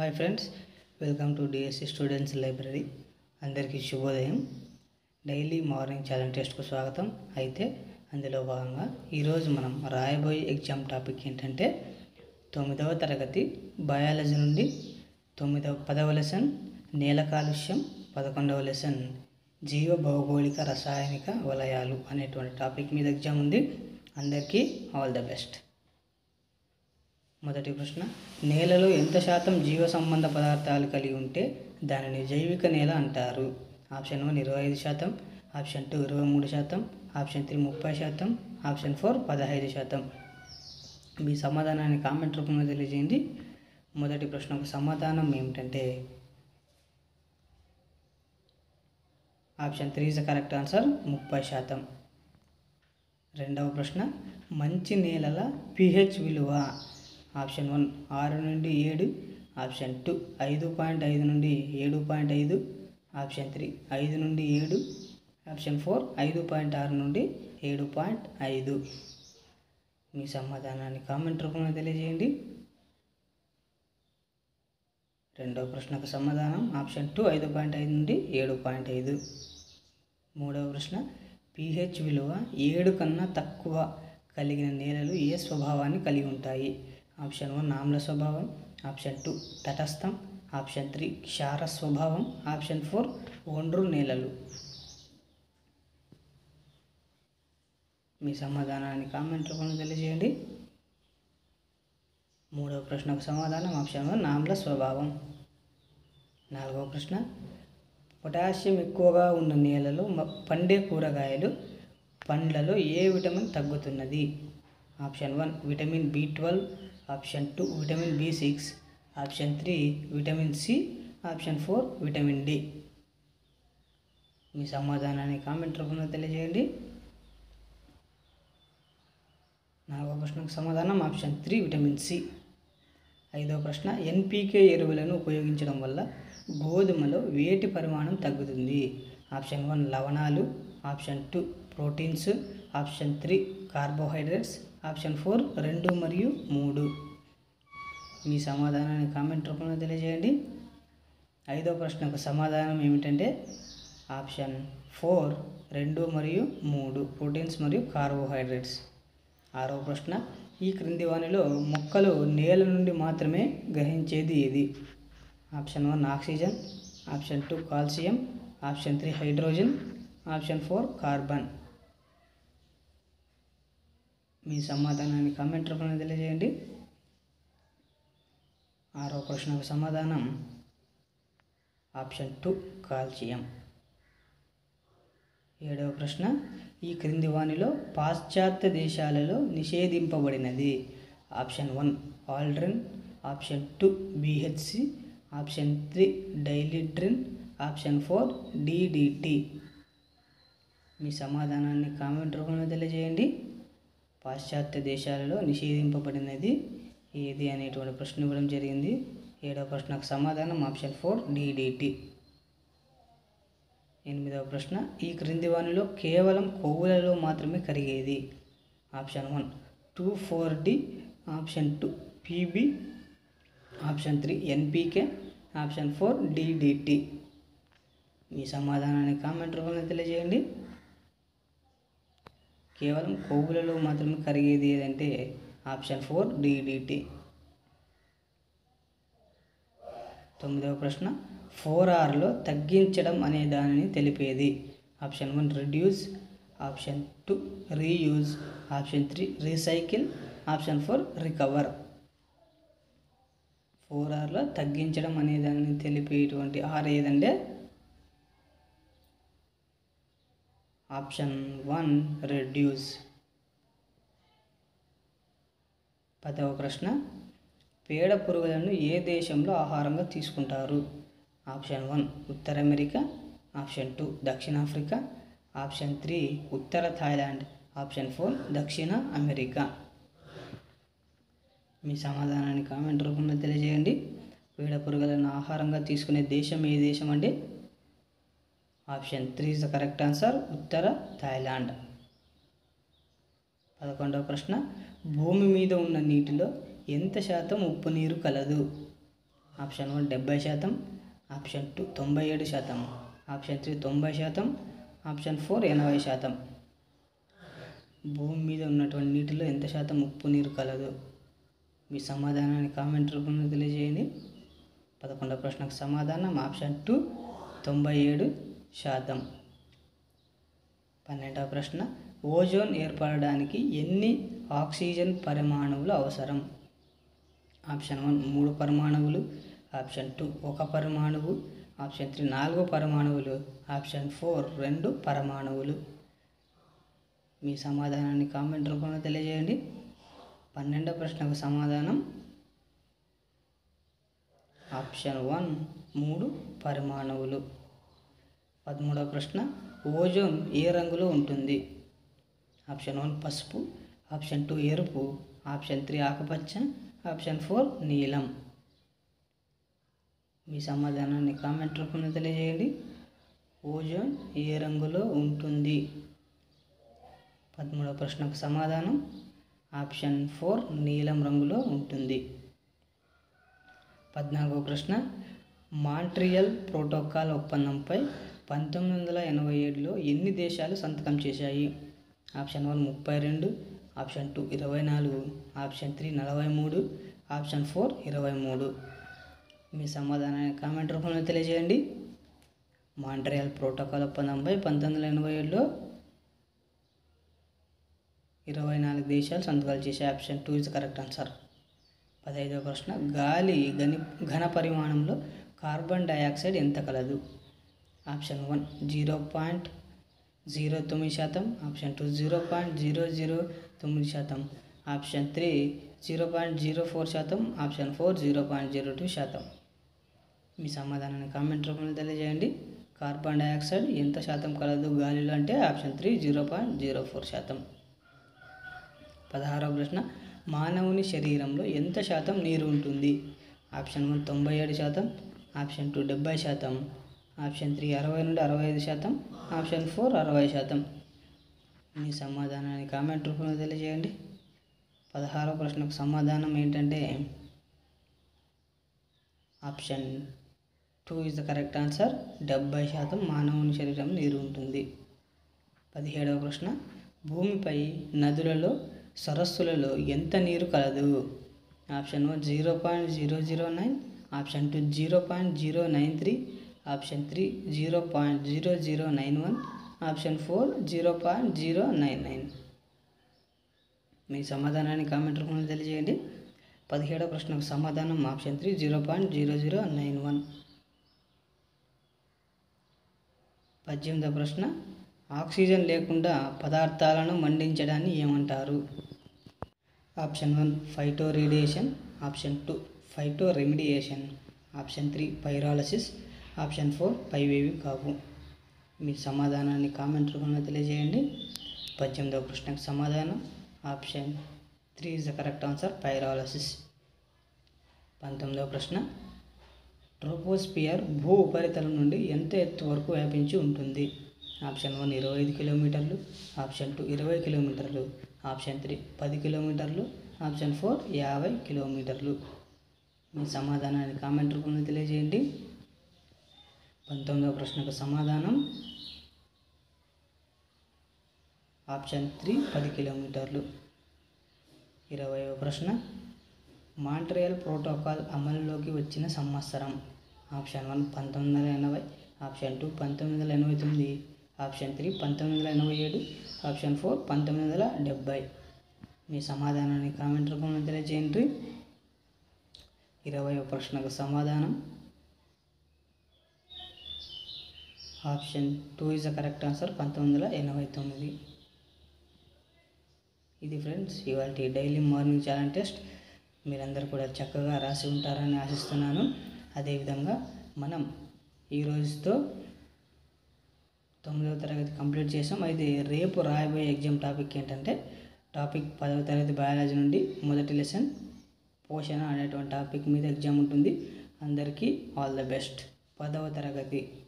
hi friends welcome to DSC students library అందరికీ శుభోదయం daily morning challenge టెస్ట్కు స్వాగతం అయితే అందులో భాగంగా ఈరోజు మనం రాయబోయే ఎగ్జామ్ టాపిక్ ఏంటంటే తొమ్మిదవ తరగతి బయాలజీ నుండి తొమ్మిదవ పదవ లెసన్ నేల కాలుష్యం పదకొండవ లెసన్ జీవ భౌగోళిక రసాయనిక వలయాలు అనేటువంటి టాపిక్ మీద ఎగ్జామ్ ఉంది అందరికీ ఆల్ ద బెస్ట్ మొదటి ప్రశ్న నేలలో ఎంత శాతం జీవ సంబంధ పదార్థాలు కలిగి ఉంటే దానిని జైవిక నేల అంటారు ఆప్షన్ వన్ ఇరవై ఐదు శాతం ఆప్షన్ టూ ఇరవై మూడు శాతం ఆప్షన్ త్రీ ముప్పై శాతం ఆప్షన్ ఫోర్ పదహైదు శాతం మీ సమాధానాన్ని కామెంట్ రూపంలో తెలియజేయండి మొదటి ప్రశ్నకు సమాధానం ఏమిటంటే option three is the correct answer ముప్పై శాతం రెండవ ప్రశ్న మంచి నేలల పిహెచ్ విలువ ఆప్షన్ వన్ ఆరు నుండి ఏడు ఆప్షన్ టూ ఐదు పాయింట్ ఐదు నుండి ఏడు పాయింట్ ఐదు ఆప్షన్ త్రీ ఐదు నుండి ఏడు ఆప్షన్ ఫోర్ ఐదు పాయింట్ ఆరు నుండి ఏడు పాయింట్ ఐదు మీ సమాధానాన్ని కామెంట్ రూపంలో తెలియజేయండి రెండవ ప్రశ్నకు సమాధానం ఆప్షన్ టూ ఐదు పాయింట్ ఐదు నుండి ఏడు పాయింట్ ఐదు మూడవ ప్రశ్న pH విలువ ఏడు కన్నా తక్కువ కలిగిన నేలలు ఏ స్వభావాన్ని కలిగి ఉంటాయి ఆప్షన్ వన్ ఆమ్ల స్వభావం ఆప్షన్ టూ తటస్థం ఆప్షన్ త్రీ క్షార స్వభావం ఆప్షన్ ఫోర్ ఒండ్రు నేలలు మీ సమాధానాన్ని కామెంట్ రూపంలో తెలియజేయండి మూడవ ప్రశ్నకు సమాధానం ఆప్షన్ వన్ ఆమ్ల స్వభావం నాలుగవ ప్రశ్న పొటాషియం ఎక్కువగా ఉన్న నేలలో మ- పండే కూరగాయలు పండ్లలో ఏ విటమిన్ తగ్గుతున్నది option one vitamin B twelve option two vitamin B six option three vitamin C option four vitamin D మీ సమాధానాన్ని కామెంట్ రూపంలో తెలియజేయండి నాలుగో ప్రశ్నకు సమాధానం ఆప్షన్ త్రీ విటమిన్ సి ఐదవ ప్రశ్న ఎన్పికే ఎరువులను ఉపయోగించడం వల్ల గోధుమలో వేటి పరిమాణం తగ్గుతుంది ఆప్షన్ వన్ లవణాలు option two proteins option three carbohydrates option four రెండు మరియు మూడు మీ సమాధానాన్ని కామెంట్ రూపంలో తెలియజేయండి ఐదో ప్రశ్నకు సమాధానం ఏమిటంటే ఆప్షన్ ఫోర్ రెండు మరియు మూడు ప్రోటీన్స్ మరియు కార్బోహైడ్రేట్స్ ఆరవ ప్రశ్న ఈ క్రింది వానిలో మొక్కలు నేల నుండి మాత్రమే గ్రహించేది ఏది option one oxygen option two calcium option three hydrogen option four carbon మీ సమాధానాన్ని కామెంట్ రూపంలో తెలియజేయండి ఆరో ప్రశ్నకు సమాధానం ఆప్షన్ టూ కాల్షియం ఏడవ ప్రశ్న ఈ క్రింది వానిలో పాశ్చాత్య దేశాలలో నిషేధింపబడినది option one aldrin option two BHC option three dieldrin option four DDT మీ సమాధానాన్ని కామెంట్ రూపంలో తెలియజేయండి పాశ్చాత్య దేశాలలో నిషేధింపబడినది ఏది అనేటువంటి ప్రశ్న ఇవ్వడం జరిగింది ఏడవ ప్రశ్నకు సమాధానం ఆప్షన్ ఫోర్ డిడిటి ఎనిమిదవ ప్రశ్న ఈ క్రింది వానిలో కేవలం కొవ్వులలో మాత్రమే కరిగేది option one two four D option two PB option three NPK option four DDT మీ సమాధానాన్ని కామెంట్ రూపంలో తెలియజేయండి కేవలం కొవ్వులలో మాత్రమే కరిగేది ఏదంటే ఆప్షన్ ఫోర్ డిడిటి తొమ్మిదవ ప్రశ్న ఫోర్ ఆర్లో తగ్గించడం అనే దానిని తెలిపేది option one reduce option two reuse option three recycle option four recover four ఆర్లో తగ్గించడం అనే దానిని తెలిపేటువంటి ఆర్ ఏదంటే ఆప్షన్ వన్ రెడ్యూస్ పదవ ప్రశ్న పేడ పురుగులను ఏ దేశంలో ఆహారంగా తీసుకుంటారు ఆప్షన్ వన్ ఉత్తర అమెరికా ఆప్షన్ టూ దక్షిణాఫ్రికా ఆప్షన్ త్రీ ఉత్తర థాయిలాండ్ ఆప్షన్ ఫోర్ దక్షిణ అమెరికా మీ సమాధానాన్ని కామెంట్ రూపంలో తెలియజేయండి పేడ పురుగులను ఆహారంగా తీసుకునే దేశం ఏ దేశం అంటే option three is the correct answer ఉత్తర థాయిలాండ్ పదకొండవ ప్రశ్న భూమి మీద ఉన్న నీటిలో ఎంత శాతం ఉప్పు నీరు కలదు ఆప్షన్ వన్ డెబ్బై శాతం ఆప్షన్ టూ తొంభై ఏడు శాతం ఆప్షన్ త్రీ తొంభై శాతం ఆప్షన్ ఫోర్ ఎనభై శాతం భూమి మీద ఉన్నటువంటి నీటిలో ఎంత శాతం ఉప్పు నీరు కలదు మీ సమాధానాన్ని కామెంట్ రూపంలో తెలియజేయండి పదకొండవ ప్రశ్నకు సమాధానం ఆప్షన్ టూ తొంభై ఏడు శాతం పన్నెండవ ప్రశ్న ఓజోన్ ఏర్పడడానికి ఎన్ని ఆక్సిజన్ పరమాణువులు అవసరం ఆప్షన్ వన్ మూడు పరమాణువులు ఆప్షన్ టూ ఒక పరమాణువు ఆప్షన్ త్రీ నాలుగు పరమాణువులు ఆప్షన్ ఫోర్ రెండు పరమాణువులు మీ సమాధానాన్ని కామెంట్ రూపంలో తెలియజేయండి పన్నెండవ ప్రశ్నకు సమాధానం ఆప్షన్ వన్ మూడు పరమాణువులు పదమూడవ ప్రశ్న ఓజోన్ ఏ రంగులో ఉంటుంది ఆప్షన్ వన్ పసుపు ఆప్షన్ టూ ఎరుపు ఆప్షన్ త్రీ ఆకుపచ్చ ఆప్షన్ ఫోర్ నీలం మీ సమాధానాన్ని కామెంట్ రూపంలో తెలియజేయండి ఓజోన్ ఏ రంగులో ఉంటుంది పదమూడవ ప్రశ్నకు సమాధానం ఆప్షన్ ఫోర్ నీలం రంగులో ఉంటుంది పద్నాలుగవ ప్రశ్న మాంట్రియల్ ప్రోటోకాల్ ఒప్పందంపై పంతొమ్మిది వందల ఎనభై ఏడులో ఎన్ని దేశాలు సంతకం చేశాయి ఆప్షన్ వన్ ముప్పై రెండు ఆప్షన్ టూ ఇరవై నాలుగు ఆప్షన్ త్రీ నలభై మూడు ఆప్షన్ ఫోర్ ఇరవై మూడు మీ సమాధానాన్ని కామెంట్ రూపంలో తెలియజేయండి మాంట్రియల్ ప్రోటోకాల్ ఒప్పందంపై పంతొమ్మిది వందల ఎనభై ఏడులో ఇరవై నాలుగు దేశాలు సంతకాలు చేసే option two is correct answer పదహైదవ ప్రశ్న గాలి గని ఘన పరిమాణంలో కార్బన్ డయాక్సైడ్ ఎంత కలదు option one zero point zero తొమ్మిది శాతం option two zero point zero zero తొమ్మిది శాతం option three zero point zero four శాతం option four zero point zero two శాతం మీ సమాధానాన్ని కామెంట్ రూపంలో తెలియజేయండి కార్బన్ డయాక్సైడ్ ఎంత శాతం కలదు గాలిలో అంటే option three zero point zero four శాతం పదహారవ ప్రశ్న మానవుని శరీరంలో ఎంత శాతం నీరు ఉంటుంది ఆప్షన్ వన్ తొంభై ఏడు శాతం ఆప్షన్ టూ డెబ్బై శాతం ఆప్షన్ త్రీ అరవై నుండి అరవై ఐదు శాతం ఆప్షన్ ఫోర్ అరవై శాతం మీ సమాధానాన్ని కామెంట్ రూపంలో తెలియజేయండి పదహారవ ప్రశ్నకు సమాధానం ఏంటంటే option two is the correct answer డెబ్బై శాతం మానవుని శరీరం నీరు ఉంటుంది పదిహేడవ ప్రశ్న భూమిపై నదులలో సరస్సులలో ఎంత నీరు కలదు option one zero point zero zero nine option two zero point zero nine three option three zero point zero zero nine one option four zero point zero nine nine మీ సమాధానాన్ని కామెంట్ రూపంలో తెలియజేయండి పదిహేడవ ప్రశ్నకు సమాధానం option three zero point zero zero nine one పద్దెనిమిదవ ప్రశ్న oxygen లేకుండా పదార్థాలను మండించడాన్ని ఏమంటారు option one phyto radiation option two phyto remediation option three pyrolysis option four పైవేవి కావు మీ సమాధానాన్ని కామెంట్ రూపంలో తెలియజేయండి పద్దెనిమిదవ ప్రశ్నకు సమాధానం option three is the correct answer pyrolysis పంతొమ్మిదవ ప్రశ్న ట్రోపోస్పియర్ భూ ఉపరితలం నుండి ఎంత ఎత్తు వరకు వ్యాపించి ఉంటుంది ఆప్షన్ వన్ ఇరవై ఐదు కిలోమీటర్లు ఆప్షన్ టూ ఇరవై కిలోమీటర్లు ఆప్షన్ త్రీ పది కిలోమీటర్లు ఆప్షన్ ఫోర్ యాభై కిలోమీటర్లు మీ సమాధానాన్ని కామెంట్ రూపంలో తెలియజేయండి పంతొమ్మిదవ ప్రశ్నకు సమాధానం ఆప్షన్ త్రీ పది కిలోమీటర్లు ఇరవైవ ప్రశ్న మాంట్రియల్ ప్రోటోకాల్ అమలులోకి వచ్చిన సంవత్సరం ఆప్షన్ వన్ పంతొమ్మిది వందల ఎనభై ఆప్షన్ టూ పంతొమ్మిది వందల ఎనభై తొమ్మిది ఆప్షన్ త్రీ పంతొమ్మిది వందల ఎనభై ఏడు ఆప్షన్ ఫోర్ పంతొమ్మిది వందల డెబ్భై మీ సమాధానాన్ని కామెంట్ రూపంలో తెలియజేయండి ఇరవై ప్రశ్నకు సమాధానం option two is the correct answer పంతొమ్మిది వందల ఎనభై తొమ్మిది ఇది ఫ్రెండ్స్ ఇవాళ డైలీ మార్నింగ్ ఛాలెంజ్ టెస్ట్ మీరందరూ కూడా చక్కగా రాసి ఉంటారని ఆశిస్తున్నాను అదేవిధంగా మనం ఈ రోజుతో తొమ్మిదవ తరగతి కంప్లీట్ చేసాం అయితే రేపు రాయబోయే ఎగ్జామ్ టాపిక్ ఏంటంటే టాపిక్ పదవ తరగతి బయాలజీ నుండి మొదటి లెసన్ పోషణ అనేటువంటి టాపిక్ మీద ఎగ్జామ్ ఉంటుంది అందరికీ ఆల్ ద బెస్ట్ పదవ తరగతి